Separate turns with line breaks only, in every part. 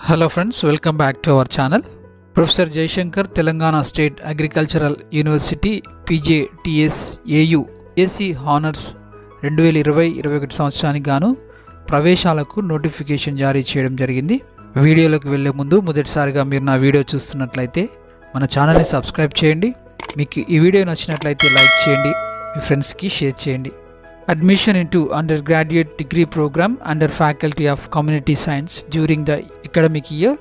hello friends welcome back to our channel professor Jayashankar Telangana state agricultural university PJTS AU AC honours రెండు వేల ఇరవై ఇరవై ఒకటి సంవత్సరానికి గాను ప్రవేశాలకు నోటిఫికేషన్ జారీ చేయడం జరిగింది వీడియోలోకి వెళ్ళే ముందు మొదటిసారిగా మీరు నా వీడియో చూస్తున్నట్లయితే మన ఛానల్ని సబ్స్క్రైబ్ చేయండి మీకు ఈ వీడియో నచ్చినట్లయితే లైక్ చేయండి మీ ఫ్రెండ్స్కి షేర్ చేయండి admission into undergraduate degree program under faculty of community science during the academic year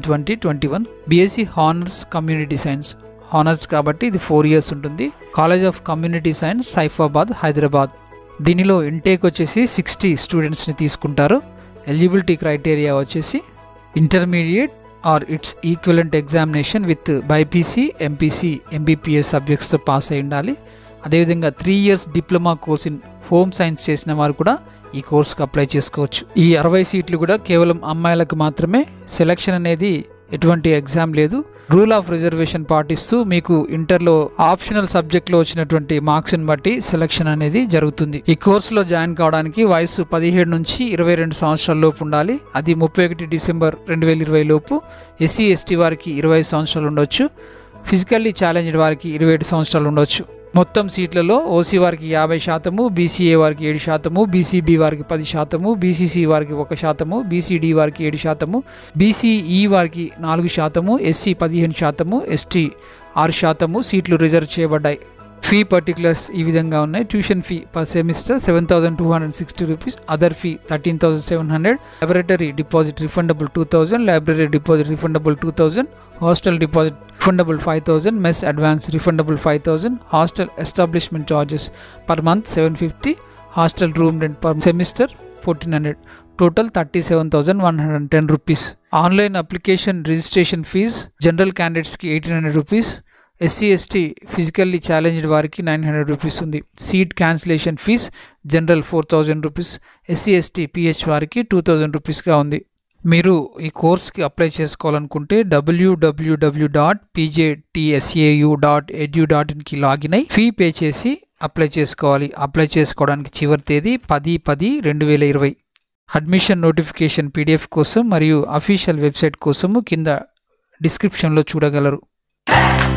2020-21 bsc honors community science honours కాబట్టి ఇది ఫోర్ ఇయర్స్ ఉంటుంది college of community science Saifabad Hyderabad దీనిలో ఇంటేక్ వచ్చేసి సిక్స్టీ స్టూడెంట్స్ని తీసుకుంటారు ఎలిజిబిలిటీ క్రైటీరియా వచ్చేసి intermediate or its equivalent examination with BiPC MPC MBPS సబ్జెక్ట్స్తో pass అయి ఉండాలి అదేవిధంగా three years diploma course in home science చేసిన వారు కూడా ఈ కోర్సుకు అప్లై చేసుకోవచ్చు ఈ అరవై సీట్లు కూడా కేవలం అమ్మాయిలకు మాత్రమే సెలక్షన్ అనేది ఎటువంటి ఎగ్జామ్ లేదు రూల్ ఆఫ్ రిజర్వేషన్ పాటిస్తూ మీకు ఇంటర్లో ఆప్షనల్ సబ్జెక్ట్లో వచ్చినటువంటి మార్క్స్ని బట్టి సెలక్షన్ అనేది జరుగుతుంది ఈ కోర్సులో జాయిన్ కావడానికి వయసు పదిహేడు నుంచి ఇరవై రెండు సంవత్సరాల లోపు ఉండాలి అది ముప్పై ఒకటి డిసెంబర్ రెండు వేల ఇరవై లోపు ఎస్సీ ఎస్టీ వారికి ఇరవై సంవత్సరాలు ఉండొచ్చు ఫిజికల్లీ ఛాలెంజ్డ్ వారికి ఇరవై ఏడు సంవత్సరాలు ఉండొచ్చు మొత్తం సీట్లలో ఓసీ వారికి యాభై శాతము బీసీఏ వారికి ఏడు శాతము బీసీబీ వారికి పది శాతము బీసీసీ వారికి ఒక శాతము బీసీడీ వారికి ఏడు శాతము బీసీఈ వారికి నాలుగు శాతము ఎస్సీ పదిహేను శాతము ఎస్టీ ఆరు శాతము సీట్లు రిజర్వ్ చేయబడ్డాయి ఫీ పర్టికులర్స్ ఈ విధంగా ఉన్నాయి tuition fee per semester seven thousand two hundred sixty rupees other fee thirteen thousand seven hundred library deposit refundable two thousand library deposit refundable two thousand hostel deposit refundable five thousand mess advance refundable five thousand hostel establishment charges per month seven fifty hostel room rent per semester fourteen hundred total thirty seven thousand one hundred ten rupees online application registration fees general క్యాండిడేట్స్కి eighteen hundred rupees SC ST physically challenged వారికి nine hundred rupees ఉంది seat cancellation fees general four thousand rupees SC ST PH వారికి two thousand రూపీస్గా ఉంది మీరు ఈ కోర్స్కి apply చేసుకోవాలనుకుంటే WWW dot PJTSAU dot edu dot ఇన్కి లాగిన్ అయి ఫీ పే చేసి అప్లై చేసుకోవాలి అప్లై చేసుకోవడానికి చివరి తేదీ పది పది రెండు వేల ఇరవై అడ్మిషన్ నోటిఫికేషన్ పీడిఎఫ్ కోసం మరియు అఫీషియల్ వెబ్సైట్ కోసము కింద డిస్క్రిప్షన్లో చూడగలరు